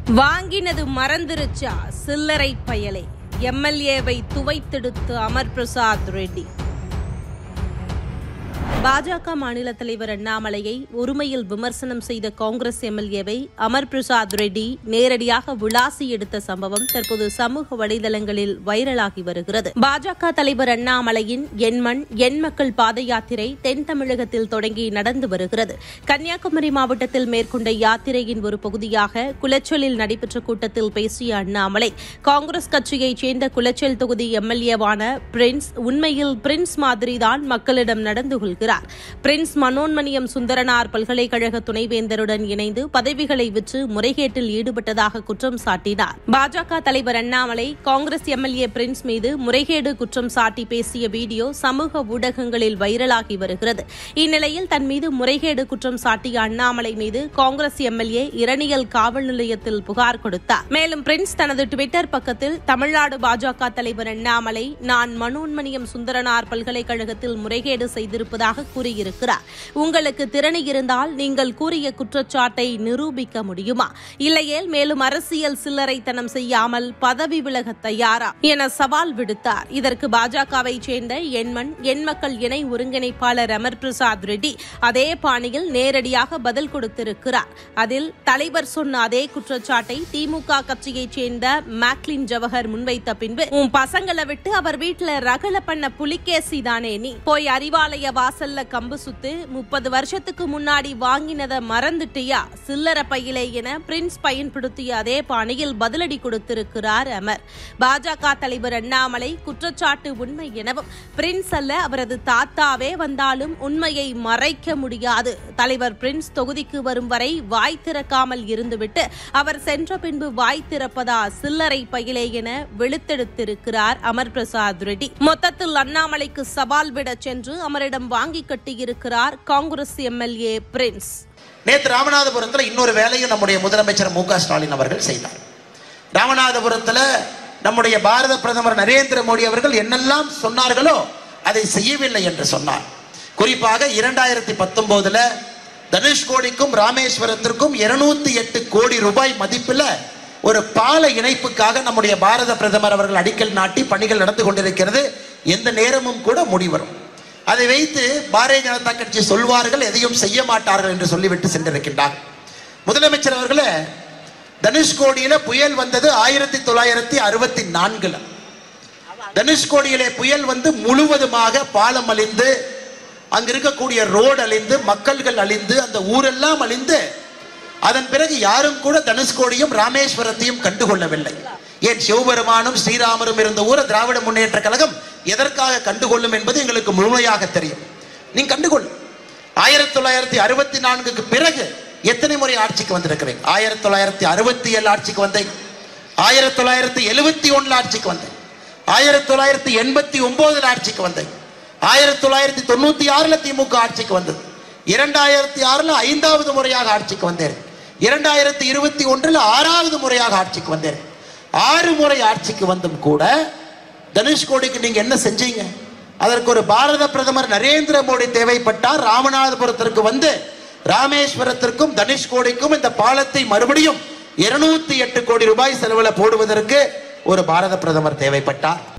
வாங்கினது மறந்துருச்சா சில்லறை பயலே எம்எல்ஏவை துவைத்தெடுத்து அமர் பிரசாத் ரெட்டி பாஜக மாநில தலைவர் அண்ணாமலையை ஒருமையில் விமர்சனம் செய்த காங்கிரஸ் எம்எல்ஏவை அமர் பிரசாத் ரெட்டி நேரடியாக விளாசி எடுத்த சம்பவம் தற்போது சமூக வலைதளங்களில் வைரலாகி வருகிறது பாஜக தலைவர் அண்ணாமலையின் எண்மண் எண் மக்கள் பாத யாத்திரை தென் தமிழகத்தில் தொடங்கி நடந்து வருகிறது கன்னியாகுமரி மாவட்டத்தில் மேற்கொண்ட யாத்திரையின் ஒரு பகுதியாக குளச்சலில் நடைபெற்ற கூட்டத்தில் பேசிய அண்ணாமலை காங்கிரஸ் கட்சியைச் சேர்ந்த குளச்சல் தொகுதி எம்எல்ஏவான பிரின்ஸ் உண்மையில் பிரின்ஸ் மாதிரிதான் மக்களிடம் நடந்து கொள்கிறார் பிரின்ஸ் மனோன்மணியம் சுந்தரனார் பல்கலைக்கழக துணைவேந்தருடன் இணைந்து பதவிகளை விற்று முறைகேட்டில் ஈடுபட்டதாக குற்றம் சாட்டினார் பாஜக தலைவர் அண்ணாமலை காங்கிரஸ் எம்எல்ஏ பிரின்ஸ் மீது முறைகேடு குற்றம் சாட்டி பேசிய வீடியோ சமூக ஊடகங்களில் வைரலாகி வருகிறது இந்நிலையில் தன் மீது முறைகேடு குற்றம் சாட்டிய அண்ணாமலை மீது காங்கிரஸ் எம்எல்ஏ இரணியல் காவல் நிலையத்தில் புகார் கொடுத்தார் மேலும் பிரின்ஸ் தனது டுவிட்டர் பக்கத்தில் தமிழ்நாடு பாஜக தலைவர் அண்ணாமலை நான் மனோன்மணியம் சுந்தரனார் பல்கலைக்கழகத்தில் முறைகேடு செய்திருப்பதாக கூறியிருக்கிறார் உங்களுக்கு திறனை இருந்தால் நீங்கள் கூறிய குற்றச்சாட்டை நிரூபிக்க முடியுமா இல்லையேல் மேலும் அரசியல் சில்லறைத்தனம் செய்யாமல் பதவி விலக தயாரா என சவால் விடுத்தார் இதற்கு பாஜகவை சேர்ந்த எண்மண் எண் மக்கள் இணை ஒருங்கிணைப்பாளர் அமர் பிரசாத் ரெட்டி அதே பாணியில் நேரடியாக பதில் கொடுத்திருக்கிறார் அதில் தலைவர் சொன்ன அதே குற்றச்சாட்டை திமுக கட்சியைச் சேர்ந்த மேக்லின் ஜவஹர் முன்வைத்த பின்பு உன் பசங்களை விட்டு அவர் வீட்டுல ரகல பண்ண புலிகேசி தானே நீ போய் அறிவாலய வாசல்ல கம்பு சுத்து முப்பது வருஷத்துக்கு முன்னாடி வாங்கினத மறந்துட்டியா சில்லற பையிலே என பிரின்ஸ் பயன்படுத்திய அதே பாணியில் பதிலடி கொடுத்திருக்கிறார் அமர் பாஜக தலைவர் அண்ணாமலை குற்றச்சாட்டு உண்மை எனவும் பிரின்ஸ் அல்ல அவரது தாத்தாவே வந்தாலும் உண்மையை மறைக்க முடியாது தலைவர் பிரின்ஸ் தொகுதிக்கு வரும் வரை வாய் திறக்காமல் இருந்துவிட்டு அவர் சென்ற பின்பு வாய் திறப்பதா சில்லறை பையிலே என வெளுத்தெடுத்திருக்கிறார் அமர் பிரசாத் ரெட்டி மொத்தத்தில் அண்ணாமலைக்கு சவால் விட சென்று அமரிடம் வாங்கி கட்டியிருக்கிறார் காங்கிரஸ் எம்எல்ஏ பிரின்ஸ் நேற்று ராமநாதபுரத்தில் இன்னொரு வேலையும் நம்முடைய முதலமைச்சர் மு க ஸ்டாலின் அவர்கள் செய்தார் ராமநாதபுரத்தில் நம்முடைய பாரத பிரதமர் நரேந்திர மோடி அவர்கள் என்னெல்லாம் சொன்னார்களோ அதை செய்யவில்லை என்று சொன்னார் குறிப்பாக இரண்டாயிரத்தி பத்தொன்பதுல தனுஷ்கோடிக்கும் ராமேஸ்வரத்திற்கும் இருநூத்தி எட்டு கோடி ரூபாய் மதிப்பில் ஒரு பால இணைப்புக்காக நம்முடைய பாரத பிரதமர் அவர்கள் அடிக்கல் நாட்டி பணிகள் நடந்து கொண்டிருக்கிறது எந்த நேரமும் கூட முடிவரும் அதை வைத்து பாரதிய ஜனதா கட்சி சொல்வார்கள் எதையும் செய்ய மாட்டார்கள் என்று சொல்லிவிட்டு சென்றிருக்கின்றார் முதலமைச்சர் அவர்களே தனுஷ்கோடியில புயல் வந்தது ஆயிரத்தி தொள்ளாயிரத்தி அறுபத்தி நான்குல தனுஷ்கோடியிலே புயல் வந்து முழுவதுமாக பாலம் அழிந்து அங்க இருக்கக்கூடிய ரோடு அழிந்து மக்கள்கள் அழிந்து அந்த ஊரெல்லாம் அழிந்து அதன் பிறகு யாரும் கூட தனுஷ்கோடியும் ராமேஸ்வரத்தையும் கண்டுகொள்ளவில்லை ஏன் சிவபெருமானும் ஸ்ரீராமரும் இருந்த ஊரை திராவிட முன்னேற்ற கழகம் எதற்காக கண்டுகொள்ளும் என்பது எங்களுக்கு முழுமையாக தெரியும் நீங்க கண்டுகொள்ளும் ஆயிரத்தி தொள்ளாயிரத்தி அறுபத்தி நான்குக்கு பிறகு எத்தனை முறை ஆட்சிக்கு வந்திருக்கிறேன் ஆயிரத்தி தொள்ளாயிரத்தி அறுபத்தி ஏழு ஆட்சிக்கு வந்தேன் ஆயிரத்தி தொள்ளாயிரத்தி எழுபத்தி ஒண்ணுல ஆட்சிக்கு வந்தேன் ஆயிரத்தி தொள்ளாயிரத்தி எண்பத்தி ஒன்பதுல ஆட்சிக்கு வந்தேன் ஆயிரத்தி தொள்ளாயிரத்தி தொண்ணூத்தி ஆறுல திமுக ஆட்சிக்கு வந்தது இரண்டாயிரத்தி ஆறுல ஐந்தாவது முறையாக ஆட்சிக்கு வந்தேன் இரண்டாயிரத்தி இருபத்தி ஒன்றில் ஆறாவது முறையாக ஆட்சிக்கு வந்தேன் ஆறு முறை ஆட்சிக்கு வந்தும் கூட தனுஷ்கோடிக்கு நீங்க என்ன செஞ்சீங்க அதற்கு ஒரு பாரத பிரதமர் நரேந்திர மோடி தேவைப்பட்டார் ராமநாதபுரத்திற்கு வந்து ராமேஸ்வரத்திற்கும் தனுஷ்கோடிக்கும் இந்த பாலத்தை மறுபடியும் இருநூத்தி எட்டு கோடி ரூபாய் செலவுல போடுவதற்கு ஒரு பாரத பிரதமர் தேவைப்பட்டார்